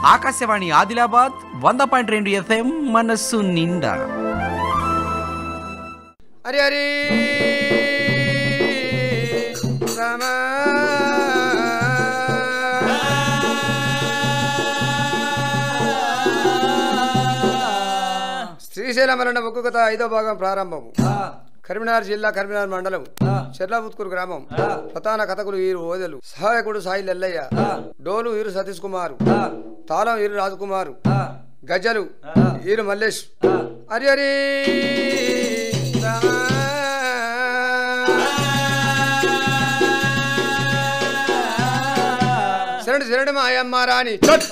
ఆకాశవాణి ఆదిలాబాద్ వంద పాయింట్ రెండు ఎఫ్ఎం మనస్సు నిండా హరి హరి రామ శ్రీశైలం మరణ ఒక్కొక్క కథ ఐదో భాగం ప్రారంభం కరీంనగర్ జిల్లా కరీంనగర్ మండలం చెర్లాపుత్కూరు గ్రామం ప్రధాన కథకులు వీరు ఓదెలు సహాయకుడు సాయి ఎల్లయ్య డోలు వీరు సతీష్ కుమార్ తాళం వీరు రాజకుమారు గజలు వీరు మల్లేష్ హరి హరి రామ శరణు శరణు మాయమ్మ రాణి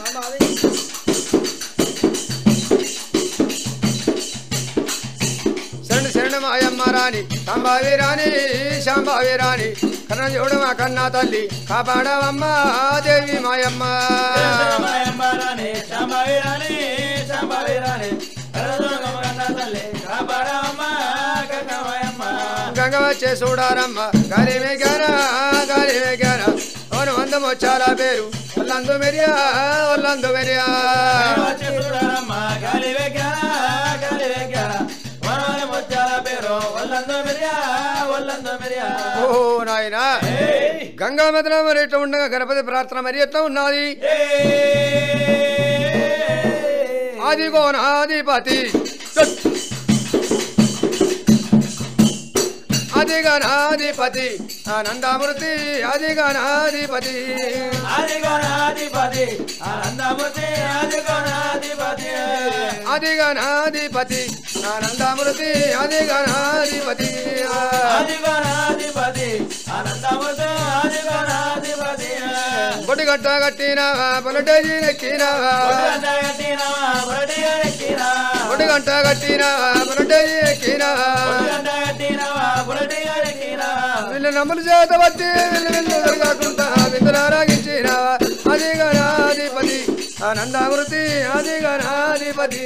శరణు శరణు మాయమ్మ రాణి శాంబావి రాణి శాంబావి రాణి కన్న చూడు మా కన్నా తల్లి కాపాడవమ్మ దేవి మాయమ్మ గంగ వచ్చే చూడారమ్మ గాలి మేగారా గాలి మేగారా ఓను వందం వచ్చారా పేరు ఒల్లందు మెరియా ఒల్లందు మెరియా ఓహో నాయనా గంగా మదన మరి ఎట్లా ఉండగా గణపతి ప్రార్థన మరి ఎట్లా ఉన్నది ఆదిగో నాధిపతి అధిగణాధిపతి ఆనందమూర్తి అధిగణాధిపతి అధిగణాధిపతి ఆనందమూర్తి అధిగణాధిపతి కొడిగట్ట కట్టినవా పొలటేజీ ఎక్కినవా కొడిగంట కట్టినవా పొలటేజీ ఎక్కినవా వీళ్ళు నమ్ములు చేత బట్టి వీళ్ళు వీళ్ళు దొరకకుండా విందులు ఆరాగించినవా అది గణాధిపతి ఆనందమూర్తి అది గణాధిపతి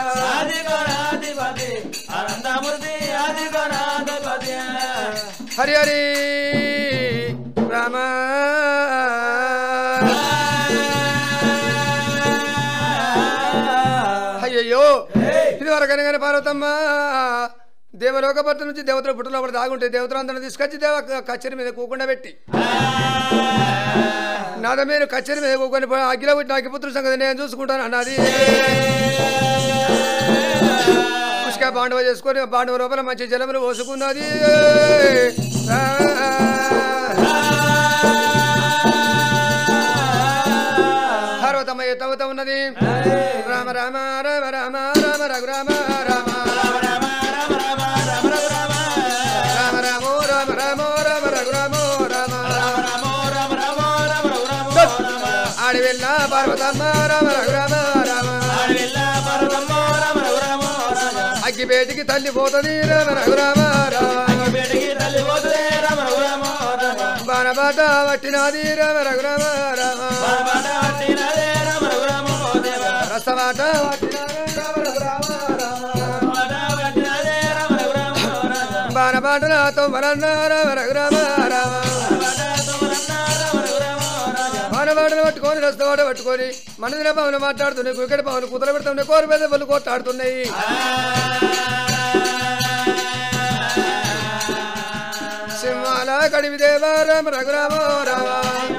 హరి హరి రామ అయ్యయ్యో ఇది వరకనే కానీ పార్వతమ్మ దేవలోక భర్త నుంచి దేవతల పుట్టలో ఒకటి దాగుంటే దేవతలందరిని తీసుకొచ్చి దేవ కచేరి మీద కూకుండా పెట్టి నాద మీరు కచేరి మీద కూకొని పోయి అగ్గిలో పుట్టిన అగ్గిపుత్రుల సంగతి నేను చూసుకుంటాను అన్నది పుష్క పాండవ చేసుకొని పాండవ లోపల మంచి జలములు పోసుకున్నది పార్వతమ్మ ఎత్తవుతా ఉన్నది రామ రామ రామ రామ రామ రఘు రామ రామ రామ రామో రామ రామో రామ రఘు రామో రామ ఆడి వెళ్ళ పార్వతమ్మ రామ రఘు రామ రామ అగ్గి బేటికి తల్లి పోతుంది రామ రఘు రామ రామ బాణబాట పట్టినది రామ రఘు రామ రామ రసబాట పట్టినది రామ రఘు రామ రామ బాణబాటలతో మరన్న రామ రఘు రామ రామ బాణబాటలు పట్టుకొని రస్తబాట పట్టుకొని మనదిన పవన్ మాట్లాడుతున్నాయి కుక్కడి పవన్ కుదర పెడుతున్నాయి కోరి మీద పళ్ళు కొట్టాడుతున్నాయి సింహాల కడివి దేవ రామ రఘురామ రామ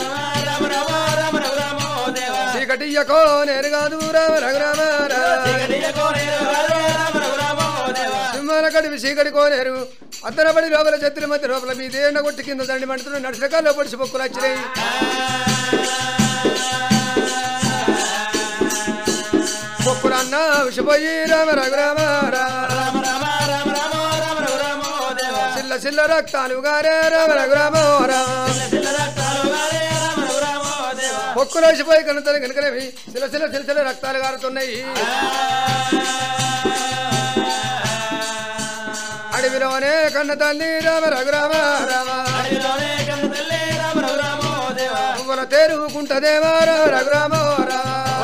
చీకటియ్యకో నేను కాదు రామ రఘురామ రామ సింహాల కడివి చీకటి కోనేరు అద్దరబడి లోపల చెత్తుల మధ్య లోపల మీ దేండ కొట్టి కింద దండి మంటున్న నడిచకాల్లో పొడిచి పొక్కులు వచ్చినాయి పొక్కులన్న విషపోయి రామ రఘురామ రామ సిల్ల సిల్ల రక్తాలు గారే రామ రఘురామ రామ పొక్కులు వేసిపోయి కనుతలు కనుకనేవి సిల సిల సిల సిల రక్తాలు గారుతున్నాయి అడవిలోనే కన్న తల్లి రామ రఘురామ రామ పువ్వుల తేరుకుంటదేవా రామ రఘురామ రామ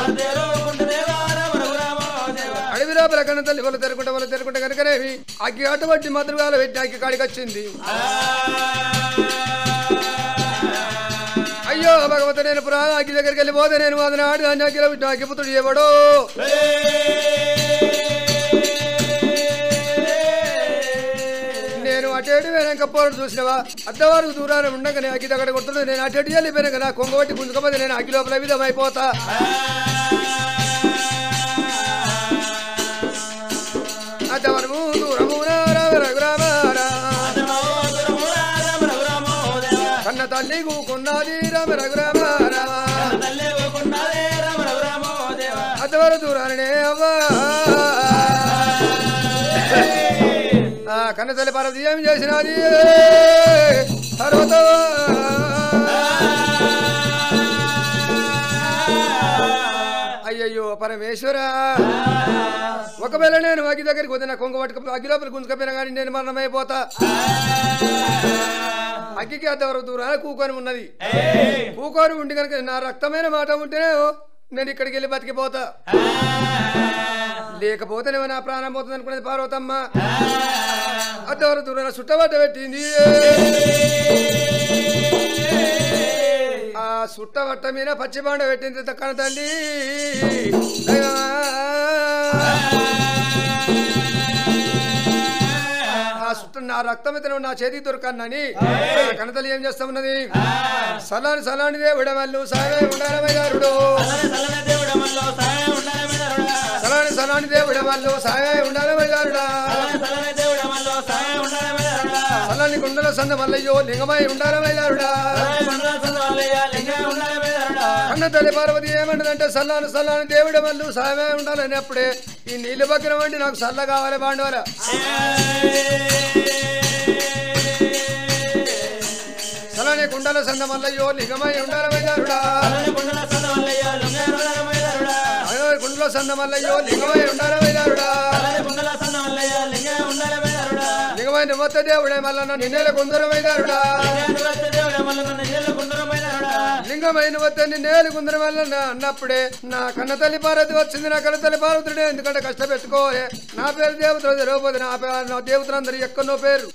అడవి లోపల కన్న తల్లి వాళ్ళు తెరుకుంట వాళ్ళు తెరుకుంట కనుకనేవి అగ్గి అటువంటి మధురగాలు పెట్టి అగ్గి కాడికి వచ్చింది అయ్యో భగవాన్ లేకపోతే నేను పురా అగ్గి దగ్గరికి వెళ్ళిపోతే నేను అది నాడు దాన్ని అగ్గిలో పెట్టిన అగ్గిపుత్రుడు ఎవడో నేను అటేడు వెనక పోరు చూసినవా అద్దవారు దూరాన్ని ఉండగా అగ్గి దగ్గర కొడుతున్నాడు నేను అటేడు వెళ్ళిపోయినా నా కొంగబట్టి గుంజుకపోతే నేను అగ్గి లోపల విధం అయిపోతా అద్దవరము దూరము రామ రఘురామ కన్న తల్లి కూకున్నది రామ రఘురామ రామ అద్దవర దూరాలనే అవ్వా ఆ కన్న తల్లి పార్వతి ఏం చేసినది పర్వతం అయ్యయ్యో పరమేశ్వర ఒకవేళ నేను అగ్గి దగ్గరికి వదిన కొంగ పట్టుకు అగ్గి లోపల గుంజుకపోయినా కానీ నేను మరణమైపోతా అగ్గికి అద్దవరకు దూరాన కూకొని ఉన్నది కూకొని ఉండి కనుక నా రక్తమైన మాట ఉంటేనే నేను ఇక్కడికి వెళ్ళి బతికిపోతా లేకపోతేనేమో నా ప్రాణం పోతుంది అనుకునేది పార్వతమ్మ అద్దవర దూరాన సుట్టబట్ట పెట్టింది ఆ సుట్టబట్ట మీద పచ్చి బాండ పెట్టింది తక్కన తల్లి దైవమా. ఆ సుట్ట నా రక్తమితను నా చేతికి దొరకన్నని ఆ కనతలు ఏం చేస్తా ఉన్నది సలాని సలాని దేవుడమల్లు సాగే ఉండాలమైదారుడు సలాని సలాని దేవుడమల్లు సాగే ఉండాలమైదారుడా సలాని గుండెల సంద మల్లయ్యో లింగమై ఉండాలమైదారుడా అన్న తల్లి పార్వతి ఏమంటదంటే సల్లాను సల్లాను దేవుడు మల్లు సామే ఉండాలని అప్పుడే ఈ నీళ్ళు పక్కన వండి నాకు సల్ల కావాలి బాండవాల సలాని గుండెల సంద మల్లయ్యో లింగమై ఉండాలమైదారుడా అయ్యో గుండెల సంద మల్లయ్యో లింగమై ఉండాలమైదారుడా లింగమై నిమ్మత్త దేవుడే మల్లన్న నిన్నేల గుందరమైదారుడా లింగమైన వద్ద నిన్నేలు గుందరం వల్ల అన్నప్పుడే నా కన్న తల్లి పార్వతి వచ్చింది నా కన్న తల్లి పార్వతుడే ఎందుకంటే కష్టపెట్టుకో నా పేరు దేవతలు తెలియకపోతే నా పేరు నా దేవతలందరూ ఎక్కడో పేరు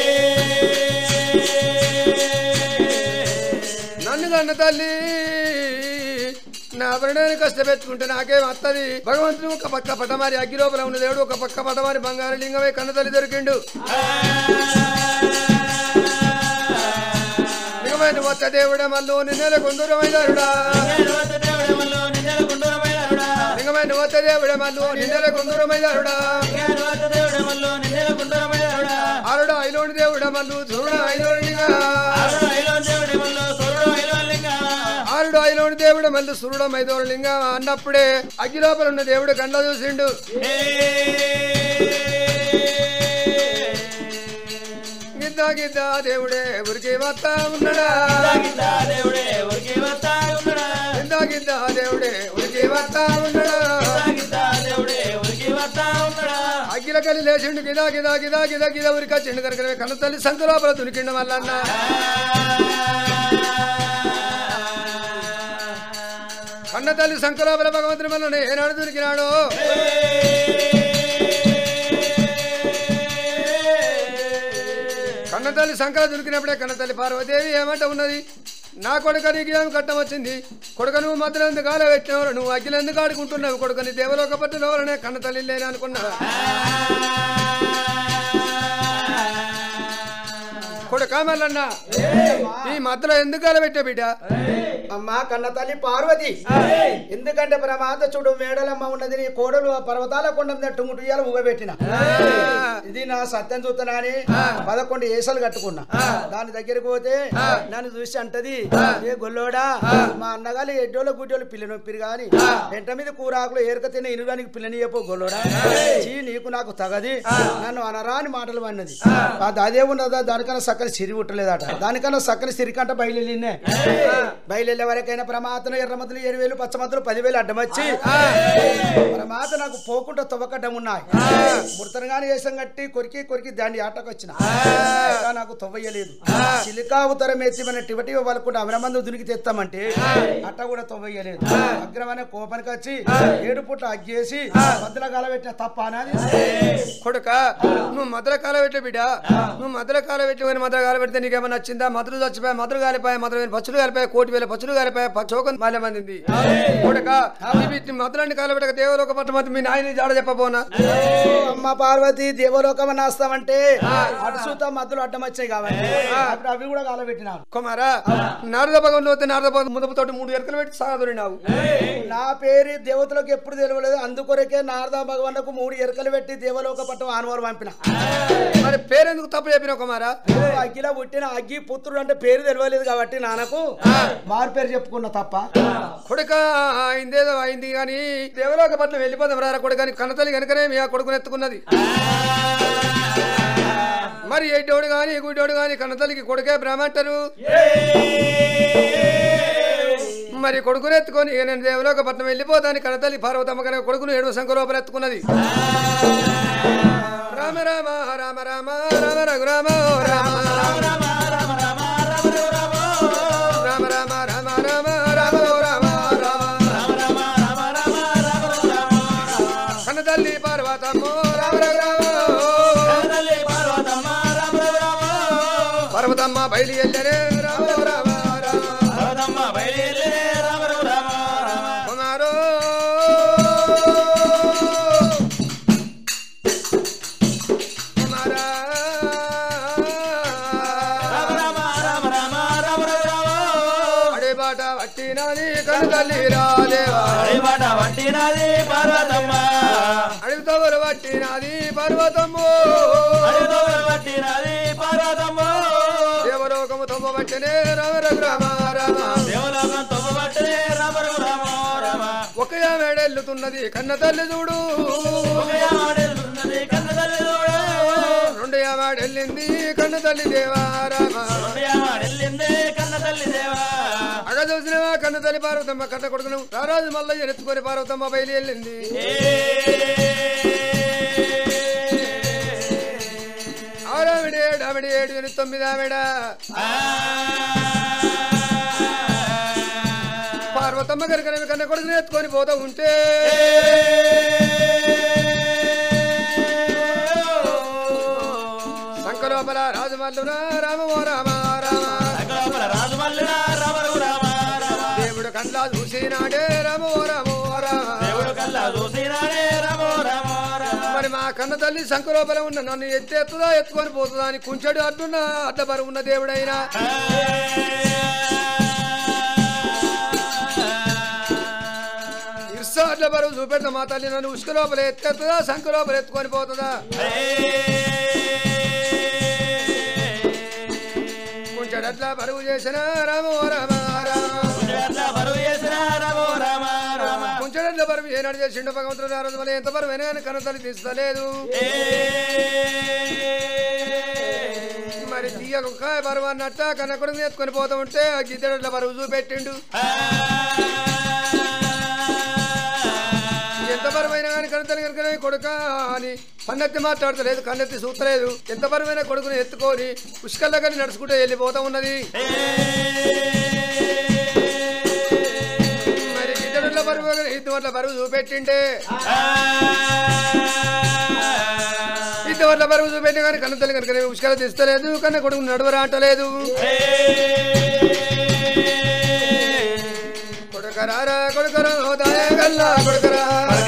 నన్ను కన్న తల్లి నా పరిణాన్ని కష్టపెట్టుకుంటే నాకేం వత్తది భగవంతుడు ఒక పక్క పటమారి అగ్గి లోపల ఉన్న దేవుడు ఒక పక్క పటమారి బంగారు లింగమై కన్న తల్లి దొరికిండు లింగమైన వత్త దేవుడే మల్లు నిన్నెల కొందరమైదారుడా లింగమైన వత్త దేవుడే మల్లు నిన్నెల కొందరమైదారుడా ఆరుడు ఐలోని దేవుడే మల్లు చూడ ఐలోనిగా ఆరుడు ఐలోని దేవుడు మల్లు సురుడ మైదోరలింగా అన్నప్పుడే అగ్గి లోపల ఉన్న దేవుడు కండ్ల చూసిండు గిద్దా గిద్దా దేవుడే ఉరికి వత్తా ఉన్నాడా గిద్దా గిద్దా దేవుడే ఉరికి వత్తా ఉన్నాడా అగ్గిల కలి లేచిండు గిదా గిదా గిదా గిదా గిదా ఉరికా చెండు కనుక కన్న తల్లి సంత లోపల దునికిండు మల్లన్న కన్న తల్లి సంత లోపల భగవంతుని మల్లన్న ఏనాడు దొరికినాడు కన్న తల్లి సంకల దొరికినప్పుడే కన్న తల్లి పార్వదేవి ఏమంట ఉన్నది నా కొడుక నీకు ఏమి కట్టం వచ్చింది కొడుక నువ్వు మధ్యలో ఎందుకు కాల పెట్టినవారు నువ్వు అగ్గిలు ఎందుకు ఆడుకుంటున్నావు కొడుకని దేవలోక పట్టినవారనే కన్న తల్లి లేని అనుకున్నావా కొడుక మల్లన్న ఈ మధ్యలో ఎందుకు కాల పెట్టావు బిడ్డ అమ్మా కన్న తల్లి పార్వతి ఎందుకంటే ప్రమాద చూడు మేడలమ్మ ఉన్నది నీ కోడలు ఆ పర్వతాల కొండ మీద టుంగుటు ఇయ్యాల ఊగబెట్టిన ఇది నా సత్యం చూస్తున్నా అని పదకొండు ఏసలు కట్టుకున్నా దాని దగ్గరికి పోతే నన్ను చూసి అంటది ఏ గొల్లోడా మా అన్నగాలి ఎడ్డోళ్ళ గుడ్డోళ్ళు పిల్ల నొప్పిరు గాని వెంట మీద కూరాకులు ఏరక తిన్న ఇనుడానికి పిల్లని చెప్పు గొల్లోడా చీ నీకు నాకు తగది నన్ను అనరాని మాటలు అన్నది అదే ఉన్నదా దానికన్నా సక్కని సిరి ఉట్టలేదట దానికన్నా సక్కని సిరికంట బయలునే బయలుదేరే వరకైనా ప్రమాతను ఎర్రమతులు ఏడు వేలు పచ్చమతులు పదివేలు అడ్డమచ్చి ప్రమాత నాకు పోకుండా తవ్వకడ్డం ఉన్నాయి ముడతనగానే వేసం కట్టి కొరికి కొరికి దాన్ని ఆటకు వచ్చిన ఇంకా నాకు తవ్వయ్యలేదు చిలికావుతరం ఎత్తి మన టివటి వాళ్ళకుండా అవనమందు దునికి తెస్తామంటే అట్ట కూడా తవ్వయ్యలేదు అగ్రమనే కోపానికి వచ్చి ఏడు పుట్ల అగ్గేసి మధ్యలో కాలబెట్టిన తప్ప అనేది కొడుక నువ్వు మధుర కాల పెట్టే బిడ్డ నువ్వు మధుర కాల పెట్టి మధుర కాల పెడితే నీకేమైనా నచ్చిందా మధుర చచ్చిపోయా మధుర కాలిపోయా మధుర పచ్చులు కాలిపోయా కోటి వేల పచ్చులు పత్తులు గారిపై చోకం మాల్యమంది కొడక ఇవి మొదలండి కాలబెట్టక దేవలోక పట్టమతి మీ నాయన జాడ చెప్పబోనా అమ్మ పార్వతి దేవలోకం నాస్తామంటే అటు సూత మధ్యలో అడ్డం వచ్చాయి కాబట్టి అప్పుడు అవి కూడా కాలబెట్టినాను కుమారా నారద భగవంలో వస్తే నారద భగవన్ ముదపుతోటి మూడు ఎరకలు పెట్టి సాగదొరినావు నా పేరు దేవతలకు ఎప్పుడు తెలియలేదు అందుకొరకే నారద భగవాన్కు మూడు ఎరకలు పెట్టి దేవలోక పట్టం ఆనవారు పంపిన మరి పేరెందుకు తప్పు చెప్పినావు కుమారా అగ్గిలో పుట్టిన అగ్గి పుత్రుడు అంటే పేరు తెలియలేదు కాబట్టి నాన్నకు మారు పేరు చెప్పుకున్న తప్ప కొడుక అయిందేదో అయింది కానీ దేవలోక పట్ల వెళ్ళిపోదాం రా కొడుకు కానీ కన్నతల్లి కనుకనే మీ ఆ కొడుకుని ఎత్తుకున్నది మరి ఎడ్డోడు గాని గుడ్డోడు గాని కన్నతల్లికి కొడుకే బ్రహ్మంటారు మరి కొడుకుని ఎత్తుకొని ఇక నేను దేవలోక పట్నం వెళ్ళిపోతాను కన్నతల్లి పార్వతమ్మ కనుక కొడుకును ఏడు సంఖ లోపల ఎత్తుకున్నది రామ రామ రామ రామ రామ రఘు రామ ఓ రామ రామ రామ రామ రామ రామ ఓ రామ రామ కన్నతల్లి పార్వతమ్మ రామ రఘు రామ పర్వతమ్మ బయలు ఎల్లరే రామ రామ రామ కుమారో కుమారా అడే బాట వట్టినది కనుకల్లి రాలేవా అడుగుతవరు వట్టినది పర్వతమ్ము దేవలోకము తొమ్మ వట్టినే రామ రఘు రామ రామ ఒక వేడెల్లుతున్నది కన్న తల్లి చూడు రెండు యావాడెళ్ళింది కన్న తల్లి దేవా రామ అగ చూసినవా కన్న తల్లి పార్వతమ్మ కన్న కొడుకును రారాజు మల్లయ్య ఎత్తుకొని పార్వతమ్మ బయలు వెళ్ళింది ఆరావిడేడు ఆవిడేడు ఎనిమిది తొమ్మిది ఆవిడ పార్వతమ్మ కనుక కన్న కొడుకుని ఎత్తుకొని పోతా ఉంటే సంక లోపల రాజమల్లున రామో రామ రామ దేవుడు కండ్లా చూసినాడే రామో రామో రామ మరి మా కన్న తల్లి సంక లోపల ఉన్న నన్ను ఎత్తేస్తుందా ఎత్తుకొని పోతుందా అని కుంచెడు అడ్డున్న అడ్డ బరువు ఉన్న దేవుడైనా ఇర్సా అడ్ల బరువు చూపెడతా మా తల్లి నన్ను ఉసుక లోపల ఎత్తేస్తుందా సంక లోపల ఎత్తుకొని పోతుందా కుంచెడు అట్లా బరువు చేసిన రామో రామ రామ కుంచెడట్ల బరువు ఏనాడు చేసిండు భగవంతుడు నారదు వల్ల ఎంత బరువు అయినా కానీ కన్న తల్లి తీస్తలేదు మరి తీయక ఒక్క బరువు అన్నట్ట కన్న కొడుకు ఎత్తుకొని పోతా ఉంటే ఆ గిద్దెడట్ల బరువు చూపెట్టిండు ఎంత బరువైనా కానీ కన్నతల్లి కనుక కొడుక అని పన్నెత్తి మాట్లాడతలేదు కన్నెత్తి చూస్తలేదు ఎంత బరువైన కొడుకుని ఎత్తుకొని పుష్కల్లో కానీ నడుచుకుంటూ వెళ్ళిపోతా ఉన్నది మరి ఇద్దరుల బరువు ఇద్దరు బరువు చూపెట్టిండే ఇద్దరు బరువు చూపెట్టి కానీ కన్నతల్లి కనుక పుష్కల తీస్తలేదు కన్న కొడుకు నడువరా అంటలేదు కొడుకరారా కొడుకరా దాయగల్లా కొడుకరా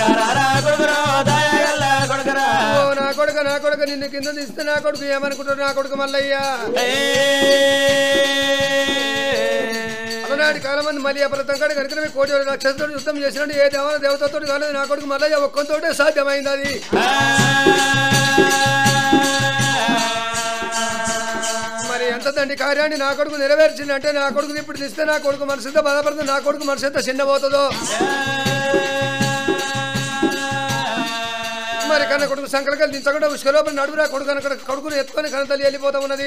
ఓ నా కొడుక నా కొడుక నిన్ను కింద తీస్తే నా కొడుకు ఏమనుకుంటాడు నా కొడుకు మల్లయ్య అలనాటి కాలం మంది మళ్ళీ అపరతం కాడ కనుక కోటి నక్షత్రుడు యుద్ధం చేసినట్టు ఏ దేవత దేవతతో కాలేదు నా కొడుకు మల్లయ్య ఒక్కంతోటే సాధ్యమైంది అది మరి ఎంత తండ్రి కార్యాన్ని నా కొడుకు నెరవేర్చిందంటే నా కొడుకుని ఇప్పుడు తీస్తే నా కొడుకు మనసుతో బాధపడుతుంది నా కొడుకు మనసు ఎంత చిన్నబోతుందో మరి కన్న కొడుకు సంకలకలు దించకుండా ఉసుక లోపల నడుపురా కొడుకు కనుక కొడుకుని ఎత్తుకొని కన్న తల్లి వెళ్ళిపోతా ఉన్నది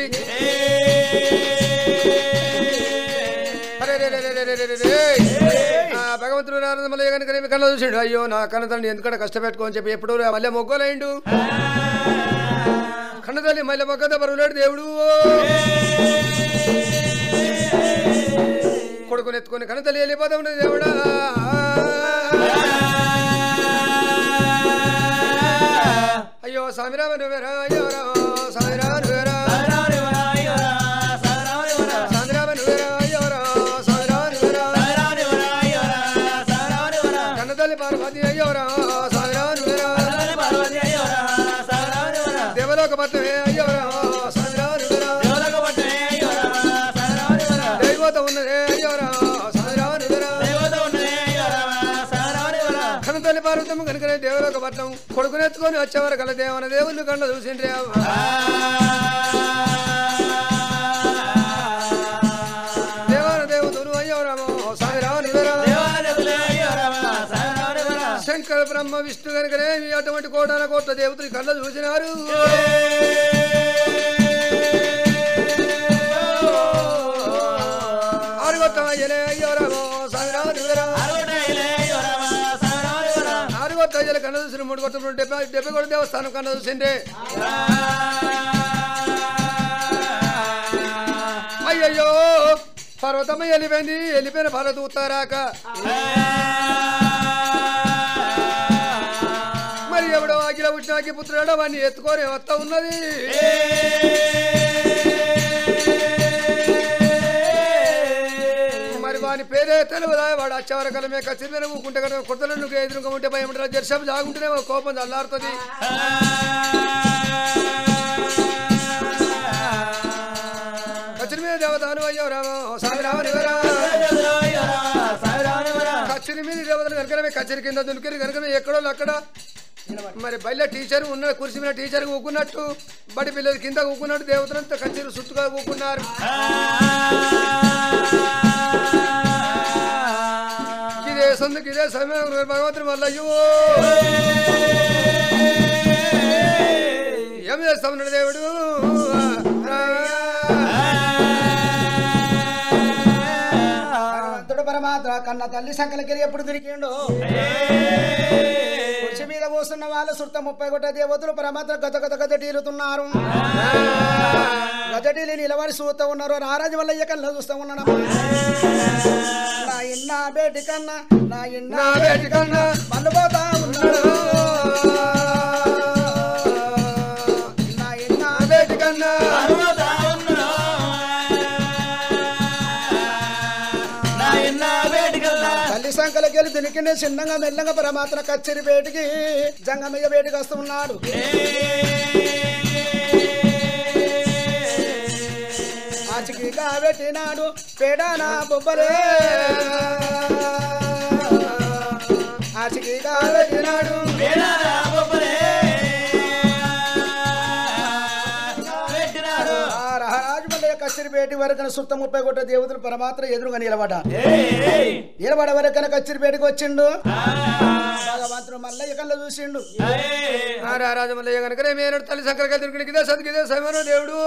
అరే రే రే రే రే రే రే రే. ఆ భగవంతుడు నారద మల్లయ్య కనుక రేపు కళ్ళ చూసాడు అయ్యో నా కన్న తల్లి ఎందుకంటే కష్టపెట్టుకోని చెప్పి ఎప్పుడు మళ్ళీ మొగ్గలైండు కన్న తల్లి మళ్ళీ మొగ్గత బరువులేడు దేవుడు కొడుకుని ఎత్తుకొని కన్న తల్లి వెళ్ళిపోతా ఉన్నది దేవుడా అయ్యో స్వామిరామ నువ్వేరా అయ్యో రామ స్వామిరామ నువ్వేరా స్వామిరామ నువ్వేరా అయ్యో రామ స్వామిరామ నువ్వేరా తల్లి పార్వతి అయ్యోరా సాగరానురా దేవలోక పట్టమే అయ్యోరా సాగరానురా దైవత ఉన్నదే అయ్యోరా సాగరానురా కన తల్లి పార్వతమ్మ కనుకనే దేవలోక పట్టం కొడుకునెత్తుకొని వచ్చేవారు కల దేవన దేవుళ్ళు కండ చూసిండ్రే దేవాన దేవతలు అయ్యోరామో సాగరానురా శంకర బ్రహ్మ విష్ణు కనుకనే మీ అటువంటి కోటాన కోట్ల దేవతలు కళ్ళ చూసినారు ఆరుగొట్టం అయ్యలే అయ్యోరామో సాగరానురా ఆరుగొట్ట అయ్యల కన్న చూసిన మూడు కొట్ట డెబ్బై డెబ్బై కూడా దేవస్థానం కన్న చూసిండే అయ్యయ్యో పర్వతమ్మ వెళ్ళిపోయింది వెళ్ళిపోయిన పర్వత ఉత్తరాక మరి ఎవడో అఖిల పుట్టినాకి పుత్రుడో వాడిని ఎత్తుకొని వస్తా ఉన్నది మరి వాని పేరే తెలుగుదా వాడు అచ్చవరకలమే కచ్చి మీద ఊకుంటే కదా కుర్తలు నువ్వు ఎదురుగా ఉంటే భయం ఉంటారు జర్షం జాగుంటేనే వాడు కోపం చల్లారుతుంది కచ్చిన మీద దేవతలు అయ్యో రామ స్వామి రామ కచ్చిరి మీద దేవతలు కనుకమే కచ్చిరి కింద దునికిరి కనుకమే ఎక్కడో అక్కడ మరి బయట టీచర్ ఉన్న కుర్చీ మీద టీచర్ ఊకున్నట్టు బడి పిల్లలు కింద ఊకున్నట్టు దేవతలంతా కచ్చిరి చుట్టుగా ఊకున్నారు ఇదే సందుకు ఇదే సమయం భగవంతుడు మళ్ళీ అయ్యో ఏం చేస్తామన్నాడు దేవుడు భగవంతుడు పరమాత్మ కన్న తల్లి సంకలకి ఎప్పుడు దొరికిండు కుర్చీ మీద కూస్తున్న వాళ్ళు సుర్త ముప్పై కొట్ట దేవతలు పరమాత్మ గత గత గత టీలుతున్నారు గజటీలు నిలబడి చూస్తూ ఉన్నారు నారాజు వల్ల కళ్ళ చూస్తూ ఉన్నాడు నా ఇన్న బేటి కన్నా నా ఇన్న నా బేటి కన్నా మన్ను పోతా ఉన్నాడు నా ఇన్న బేటి కన్నా తల్లి సంకలకి వెళ్ళి దునికిండే చిన్నగా మెల్లగా పరమాత్మ కచ్చేరి బేటికి జంగమయ్య బేటికి వస్తూ ఉన్నాడు ఆచికి కాబెట్టినాడు పేడానా బొబ్బలే ఆచికి కాబెట్టినాడు ఆ రహరాజు మల్లయ్య కచ్చేరి బేటి వరకు సుత్త ముప్పై కొట్ట దేవతలు పరమాత్మ ఎదురుగా నిలబడ్డ నిలబడే వరకు కచ్చేరి బేటికి వచ్చిండు భగవంతుడు మల్లయ్య కళ్ళ చూసిండు రాజమల్లయ్య కనుక మేనడు తల్లి సంకర తిరుగుడికి ఇదే సతికిదే సమయం దేవుడు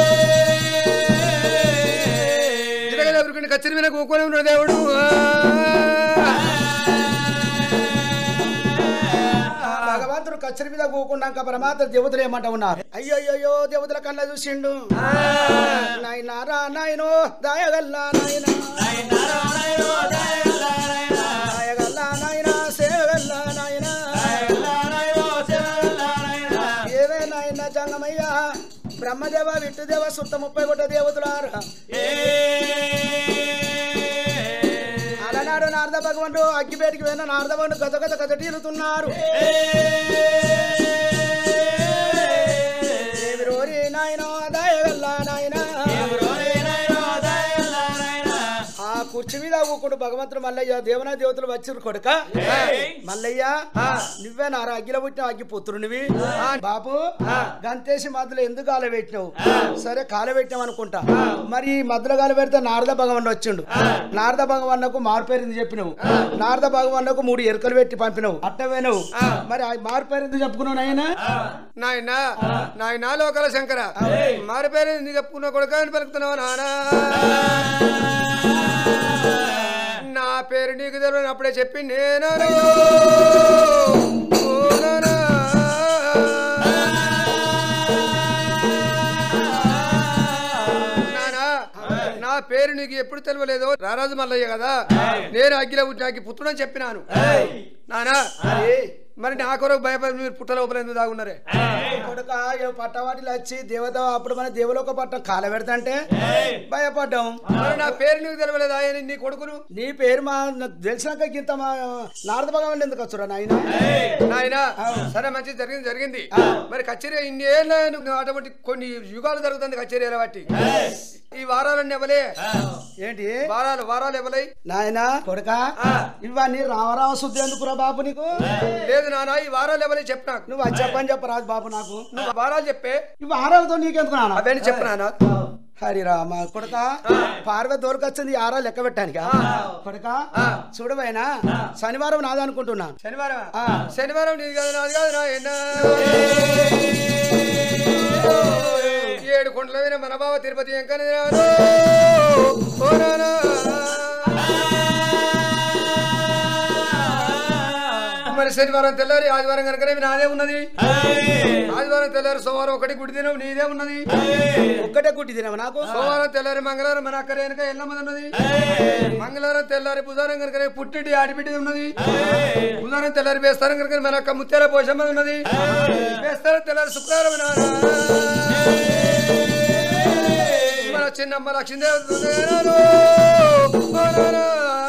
ఇలాగ దేవుడికి కచ్చిరి మీద కూకొని ఉన్నాడు దేవుడు భగవంతుడు కచ్చరి మీద కూకున్నాక పరమాత్మ దేవతలు ఏమంట ఉన్నారు అయ్యో అయ్యో దేవతల కళ్ళ చూసిండు నాయనారా నాయనో దాయగల్లా నాయన దాయగల్లా నాయన సేవగల్లా నాయన ఏవే నాయన జంగమయ్య బ్రహ్మదేవ విట్టుదేవ సుత్త ముప్పై కొట్ట దేవతలారా అలనాడు నారద భగవంతుడు అగ్గిపేటికి పోయిన నారద భగవంతుడు గత గత గత టీలుతున్నారు ఏమి రోరి నాయనో దాయగల్లా నాయన ఆ కుర్చీ మీద ఊకుడు భగవంతుడు మల్లయ్య దేవనా దేవతలు వచ్చిరు కొడుక మల్లయ్య నువ్వే నా అగ్గిల పుట్టిన అగ్గి పుత్రునివి బాబు గంతేసి మధ్యలో ఎందుకు కాల పెట్టినావు సరే కాల పెట్టినావు అనుకుంటా మరి ఈ మధ్యలో కాల పెడితే నారద భగవాన్ వచ్చిండు నారద భగవాన్కు మార్పేరింది చెప్పినవు నారద భగవాన్కు మూడు ఎరుకలు పెట్టి పంపినవు అట్టవేనవు మరి ఆ మార్పేరింది చెప్పుకున్నావు నాయన నాయన నాయన లోకల శంకర మారి పేరు ఎందుకు చెప్పుకున్న కొడుక అని పలుకుతున్నావు నానా నా పేరు నీకు తెలియని అప్పుడే చెప్పి నేను నానా నా పేరు నీకు ఎప్పుడు తెలియలేదో రారాజు మల్లయ్య కదా నేను అగ్గిల పుట్టినాకి పుత్రుడని చెప్పినాను నానా మరి నా కొరకు భయపడి మీరు పుట్ట లోపల ఎందుకు దాగున్నారే కొడుక ఏ పట్టవాటిలో వచ్చి దేవత అప్పుడు మన దేవులోక పట్టం కాల పెడతంటే భయపడ్డాం మరి నా పేరు నీకు తెలవలేదు ఆయన నీ కొడుకును నీ పేరు మా నాకు తెలిసినాక ఇంత మా నారద భగవాన్ ఎందుకు వచ్చురా నాయన నాయన సరే మంచి జరిగింది జరిగింది మరి కచేరీ ఇన్ని ఏళ్ళ నువ్వు అటువంటి కొన్ని యుగాలు జరుగుతుంది కచేరీ బట్టి ఈ వారాలన్నీ ఎవలే ఏంటి వారాలు వారాలు ఎవలై నాయన కొడుక ఇవన్నీ రామరామ శుద్ధి ఎందుకురా బాబు నీకు లేదు నాన్న ఈ వారాలు ఎవలే చెప్పు నాకు నువ్వు అది చెప్పని చెప్పరాదు బాబు నాకు నువ్వు వారాలు చెప్పే ఇవి ఆరాలతో నీకెందుకు నాన్న అవన్నీ చెప్పు నాన్న హరి రామ కొడక పార్వతి దొరకొచ్చింది ఆరా లెక్క పెట్టానిక కొడక చూడబోయినా శనివారం నాదనుకుంటున్నా శనివారం ఆ. శనివారం నీది కాదు నాది కాదు నాయన ఏడు కొండల మీద మన బావ తిరుపతి ఎంకని రాను ఓ నానా. మరి శనివారం తెల్లారి ఆదివారం కనుక నాదే ఉన్నది ఆదివారం తెల్లారి సోమవారం ఒకటి గుడి దినం నీదే ఉన్నది ఒక్కటే గుట్టి తినవా నాకు సోమవారం తెల్లారి మంగళవారం మన అక్కడ వెనక ఎల్లమ్మది ఉన్నది మంగళవారం తెల్లారి బుధవారం కనుక పుట్టింటి ఆడిపిట్టి ఉన్నది బుధవారం తెల్లారి వేస్తారం కనుక మన అక్క ముత్యాల పోషమ్మ ఉన్నది వేస్తారం తెల్లారి శుక్రవారం నాడు. మన చిన్నమ్మ లక్ష్మీదేవి ఉన్నది నాడు. ఓ నాడు.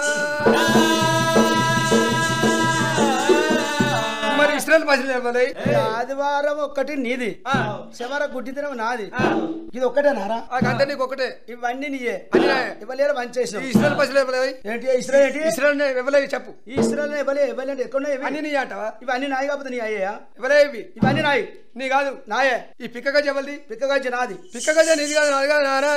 మరి ఇస్రాయల్ పసిలు ఇవ్వాలి ఈ ఆదివారం ఒక్కటి నీది శనివారం గుడ్డి తినవు నాది ఇది ఒక్కటే నారా అంతే నీకు ఒకటే ఇవన్నీ నీయే అన్నీ నాయే. ఇవ్వలేరు మంచి ఈ చేసినావు ఇస్రాయల్ పసిలు ఇవ్వలేదు ఏంటి ఇస్రాయల్ ఏంటి ఇస్రాయల్ ఇవ్వలేదు చెప్పు ఈ ఇస్రాయల్ ఇవ్వలే ఇవ్వలేండి ఎక్కడున్నాయి ఇవి? అన్ని నీ అంటావా ఇవన్నీ నాయి కాకపోతే నీ అయ్యా ఇవ్వలే ఇవి ఇవన్నీ నాయి నీ కాదు నాయే ఈ పిక్కగా చెప్పల్ది పిక్కగజ్జి నాది పిక్కగా నీది కాదు నాది కాదు నానా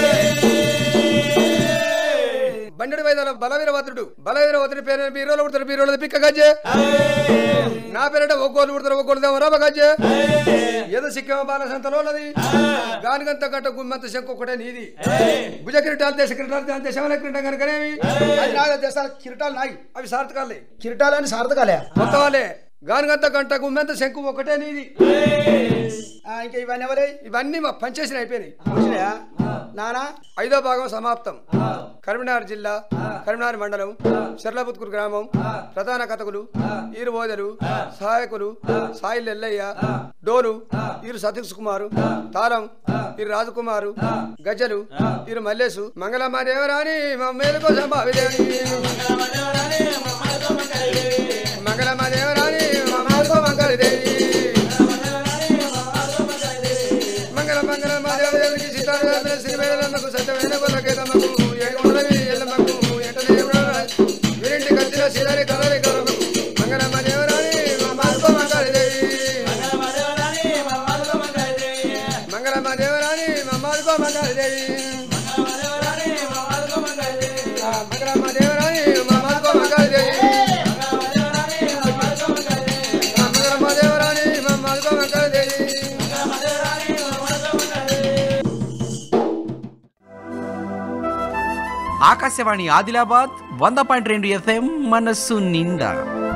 బండెడు వైద్యుల బలవీరవతుడు బలవీరవతుడి పేరు బీరోలు పుడతారు బీరోలు పిక్క గజ్జే నా పేరట ఒక్కోలు పుడతారు ఒక్కోలు దేవ రామ గజ్జే ఏదో సిక్కిమ బాల సంతలోలది గానిగంత గంట గుమ్మంత శంకు ఒకటే నీది భుజ కిరీటాలు దేశ కిరీటాలు దేశ శమల కిరీటం కనుకనేవి అది నాది దేశాలు కిరీటాలు నాయి అవి సార్థకాలే కిరీటాలు అని సార్థకాలే కొత్త వాళ్ళే గానిగంత గంట గుమ్మంత శంకు ఒకటే నీది ఆ, ఇంకా ఇవన్నీ ఎవరే ఇవన్నీ మా పనిచేసిన అయిపోయినాయి చూసినాయా? నానా ఐదో భాగం సమాప్తం కరీంనగర్ జిల్లా కరీంనగర్ మండలం చెర్లపుత్కూరు గ్రామం ప్రధాన కథకులు ఈరు ఓదలు సహాయకులు సాయిల్ ఎల్లయ్య డోలు ఈరు సతీష్ కుమారు తారం ఈరు రాజకుమారు గజలు ఈరు మల్లేసు మంగళమ్మ దేవరాని మమ్మేలుకో సంభావిదేవి మంగళమ్మ దేవరాని మమ్మేలుకో మంగళదేవి మంగళ మంగళ మాదేవదేవికి సీతారామ శ్రీవేలమ్మకు సత్యమైన కొలకేతమ్మకు ఏడుకొండలవి ఎల్లమ్మకు ఎంటనే వీరింటి కత్తిన శిలారి కలరి కరమకు మంగళ మాదేవరాని మమ్మాలుకో మంగళదేవి మంగళ మాదేవరాని మమ్మాలుకో మంగళదేవి మంగళ మాదేవరాని మమ్మాలుకో మంగళదేవి మంగళ మాదేవరాని మమ్మాలుకో మంగళదేవి ఆకాశవాణి ఆదిలాబాద్ వంద పాయింట్ రెండు ఎఫ్ఎం మనస్సు నిండా